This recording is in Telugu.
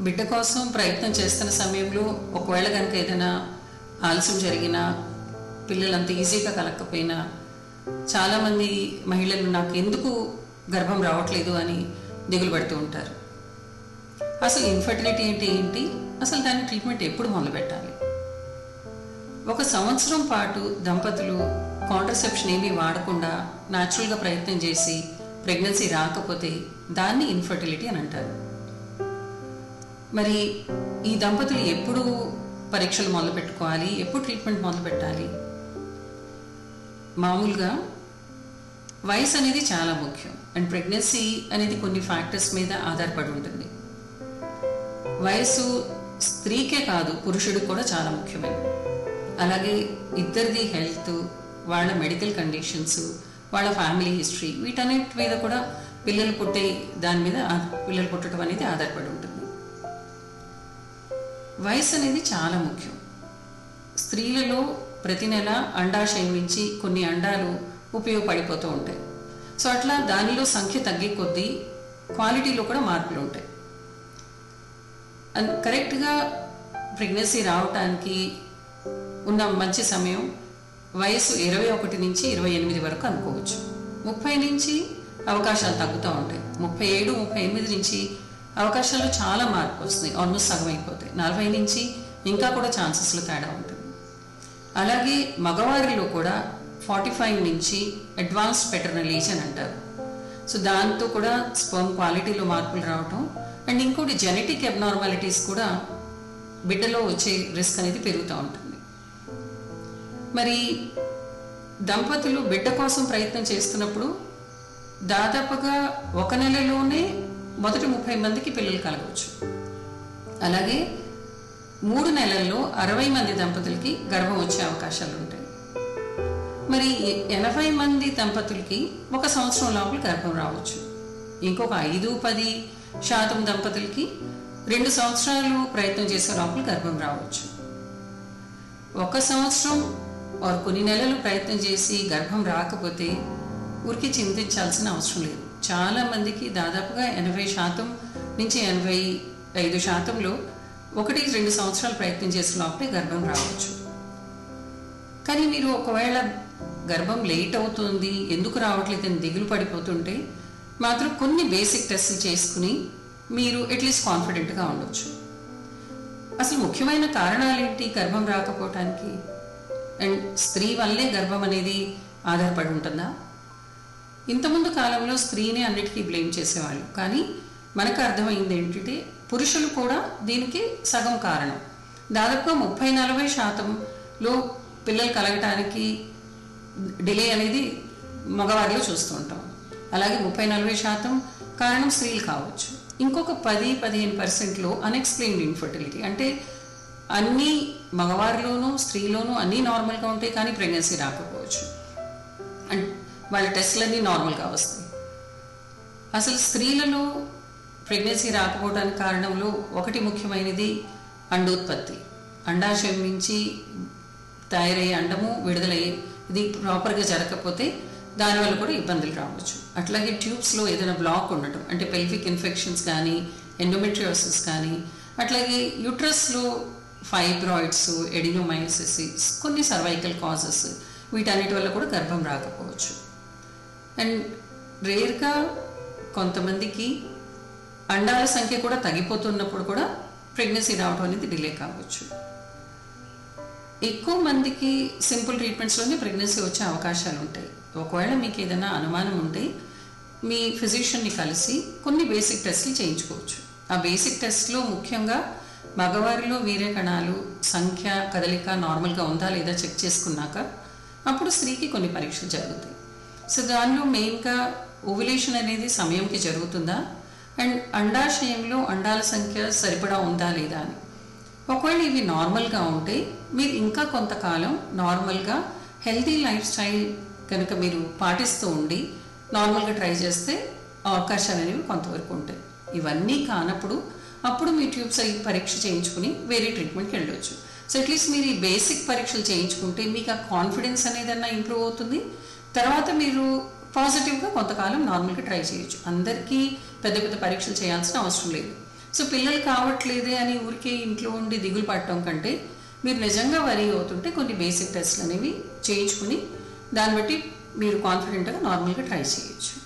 బిడ్డ కోసం ప్రయత్నం చేస్తున్న సమయంలో ఒకవేళ కనుక ఏదైనా ఆలస్యం జరిగినా పిల్లలు అంత ఈజీగా కలగకపోయినా చాలామంది మహిళలు నాకు ఎందుకు గర్భం రావట్లేదు అని దిగులు పడుతూ ఉంటారు అసలు ఇన్ఫర్టిలిటీ అంటే ఏంటి అసలు దాని ట్రీట్మెంట్ ఎప్పుడు మొదలు పెట్టాలి ఒక సంవత్సరం పాటు దంపతులు కాంట్రసెప్షన్ ఏమీ వాడకుండా న్యాచురల్గా ప్రయత్నం చేసి ప్రెగ్నెన్సీ రాకపోతే దాన్ని ఇన్ఫర్టిలిటీ అని అంటారు మరి ఈ దంపతులు ఎప్పుడు పరీక్షలు మొదలు పెట్టుకోవాలి ఎప్పుడు ట్రీట్మెంట్ మొదలు పెట్టాలి మామూలుగా వయసు అనేది చాలా ముఖ్యం అండ్ ప్రెగ్నెన్సీ అనేది కొన్ని ఫ్యాక్టర్స్ మీద ఆధారపడి ఉంటుంది వయసు స్త్రీకే కాదు పురుషుడికి కూడా చాలా ముఖ్యమైనది అలాగే ఇద్దరిది హెల్త్ వాళ్ళ మెడికల్ కండిషన్స్ వాళ్ళ ఫ్యామిలీ హిస్టరీ వీటన్నిటి మీద కూడా పిల్లలు పుట్టే దాని మీద ఆ- పిల్లలు పుట్టడం అనేది ఆధారపడి ఉంటుంది వయసు అనేది చాలా ముఖ్యం స్త్రీలలో ప్రతి నెల అండాశయం నుంచి కొన్ని అండాలు ఉపయోగపడిపోతూ ఉంటాయి సో అట్లా దానిలో సంఖ్య తగ్గే కొద్దీ క్వాలిటీలో కూడా మార్పులు ఉంటాయి అన్- కరెక్ట్గా ప్రెగ్నెన్సీ రావటానికి ఉన్న మంచి సమయం వయసు ఇరవై ఒకటి నుంచి ఇరవై ఎనిమిది వరకు అనుకోవచ్చు ముప్పై నుంచి అవకాశాలు తగ్గుతూ ఉంటాయి ముప్పై ఏడు ముప్పై ఎనిమిది నుంచి అవకాశాలు చాలా మార్పు వస్తుంది ఆల్మోస్ట్ సగం అయిపోతాయి నలభై నుంచి ఇంకా కూడా ఛాన్సెస్లో తేడా ఉంటుంది అలాగే మగవారిలో కూడా ఫార్టీ ఫైవ్ నుంచి అడ్వాన్స్ పెటర్నల్ ఏజ్ అని అంటారు సో దాంతో కూడా స్పర్మ్ క్వాలిటీలో మార్పులు రావటం అండ్ ఇంకోటి జెనెటిక్ అబ్నార్మాలిటీస్ కూడా బిడ్డలో వచ్చే రిస్క్ అనేది పెరుగుతూ ఉంటుంది మరి దంపతులు బిడ్డ కోసం ప్రయత్నం చేస్తున్నప్పుడు దాదాపుగా ఒక నెలలోనే మొదటి ముప్పై మందికి పిల్లలు కలగవచ్చు అలాగే మూడు నెలల్లో అరవై మంది దంపతులకి గర్భం వచ్చే అవకాశాలు ఉంటాయి మరి ఎనభై మంది దంపతులకి ఒక సంవత్సరం లోపల గర్భం రావచ్చు ఇంకొక ఐదు పది శాతం దంపతులకి రెండు సంవత్సరాలు ప్రయత్నం చేసే లోపల గర్భం రావచ్చు ఒక సంవత్సరం ఆర్ కొన్ని నెలలు ప్రయత్నం చేసి గర్భం రాకపోతే ఊరికి చింతించాల్సిన అవసరం లేదు చాలా మందికి దాదాపుగా ఎనభై శాతం నుంచి ఎనభై ఐదు శాతంలో ఒకటి రెండు సంవత్సరాలు ప్రయత్నం చేసిన లోపలే గర్భం రావచ్చు కానీ మీరు ఒకవేళ గర్భం లేట్ అవుతుంది ఎందుకు రావట్లేదని దిగులు పడిపోతుంటే మాత్రం కొన్ని బేసిక్ టెస్టులు చేసుకుని మీరు అట్లీస్ట్ కాన్ఫిడెంట్గా ఉండొచ్చు అసలు ముఖ్యమైన కారణాలు ఏంటి గర్భం రాకపోవటానికి అండ్ స్త్రీ వల్లే గర్భం అనేది ఆధారపడి ఉంటుందా ఇంతకుముందు కాలంలో స్త్రీని అన్నిటికీ బ్లేమ్ చేసేవాళ్ళు కానీ మనకు అర్థమైంది ఏంటంటే పురుషులు కూడా దీనికి సగం కారణం దాదాపుగా ముప్పై నలభై శాతంలో పిల్లలు కలగటానికి డిలే అనేది మగవారిలో చూస్తూ ఉంటాం అలాగే ముప్పై నలభై శాతం కారణం స్త్రీలు కావచ్చు ఇంకొక పది పదిహేను పర్సెంట్లో అన్ఎక్స్ప్లెయిన్డ్ ఇన్ఫర్టిలిటీ అంటే అన్ని మగవారిలోనూ స్త్రీలోనూ అన్నీ నార్మల్గా ఉంటాయి కానీ ప్రెగ్నెన్సీ రాకపోవచ్చు అండ్ వాళ్ళ టెస్ట్లన్నీ నార్మల్గా వస్తాయి అసలు స్త్రీలలో ప్రెగ్నెన్సీ రాకపోవడానికి కారణంలో ఒకటి ముఖ్యమైనది అండోత్పత్తి అండాశయం నుంచి తయారయ్యే అండము విడుదలయ్యే ఇది ప్రాపర్గా జరగకపోతే దానివల్ల కూడా ఇబ్బందులు రావచ్చు అట్లాగే ట్యూబ్స్లో ఏదైనా బ్లాక్ ఉండటం అంటే పెల్విక్ ఇన్ఫెక్షన్స్ కానీ ఎండోమెట్రియోసిస్ కానీ అట్లాగే యూట్రస్లో ఫైబ్రాయిడ్స్ ఎడినోమైసిస్ కొన్ని సర్వైకల్ కాజెస్ వీటన్నిటి వల్ల కూడా గర్భం రాకపోవచ్చు అండ్ రేర్గా కొంతమందికి అండాల సంఖ్య కూడా తగ్గిపోతున్నప్పుడు కూడా ప్రెగ్నెన్సీ రావడం అనేది డిలే కావచ్చు ఎక్కువ మందికి సింపుల్ ట్రీట్మెంట్స్లోనే ప్రెగ్నెన్సీ వచ్చే అవకాశాలు ఉంటాయి ఒకవేళ మీకు ఏదైనా అనుమానం ఉంటే మీ ఫిజిషియన్ని కలిసి కొన్ని బేసిక్ టెస్ట్లు చేయించుకోవచ్చు ఆ బేసిక్ టెస్ట్లో ముఖ్యంగా మగవారిలో వీర్య కణాలు సంఖ్య కదలిక నార్మల్గా ఉందా లేదా చెక్ చేసుకున్నాక అప్పుడు స్త్రీకి కొన్ని పరీక్షలు జరుగుతాయి సో దానిలో మెయిన్గా ఓవులేషన్ అనేది సమయంకి జరుగుతుందా అండ్ అండాశయంలో అండాల సంఖ్య సరిపడా ఉందా లేదా అని ఒకవేళ ఇవి నార్మల్గా ఉంటే మీరు ఇంకా కొంతకాలం నార్మల్గా హెల్తీ లైఫ్ స్టైల్ కనుక మీరు పాటిస్తూ ఉండి నార్మల్గా ట్రై చేస్తే అవకాశాలు అనేవి కొంతవరకు ఉంటాయి ఇవన్నీ కానప్పుడు అప్పుడు మీ ట్యూబ్స్ అవి పరీక్ష చేయించుకుని వేరే ట్రీట్మెంట్కి వెళ్ళొచ్చు సో అట్లీస్ట్ మీరు ఈ బేసిక్ పరీక్షలు చేయించుకుంటే మీకు ఆ కాన్ఫిడెన్స్ అనేదన్నా ఇంప్రూవ్ అవుతుంది తర్వాత మీరు పాజిటివ్గా కొంతకాలం నార్మల్గా ట్రై చేయొచ్చు అందరికీ పెద్ద పెద్ద పరీక్షలు చేయాల్సిన అవసరం లేదు సో పిల్లలు కావట్లేదే అని ఊరికే ఇంట్లో ఉండి దిగులు పడటం కంటే మీరు నిజంగా వరి అవుతుంటే కొన్ని బేసిక్ టెస్ట్లు అనేవి చేయించుకుని దాన్ని బట్టి మీరు కాన్ఫిడెంట్గా నార్మల్గా ట్రై చేయొచ్చు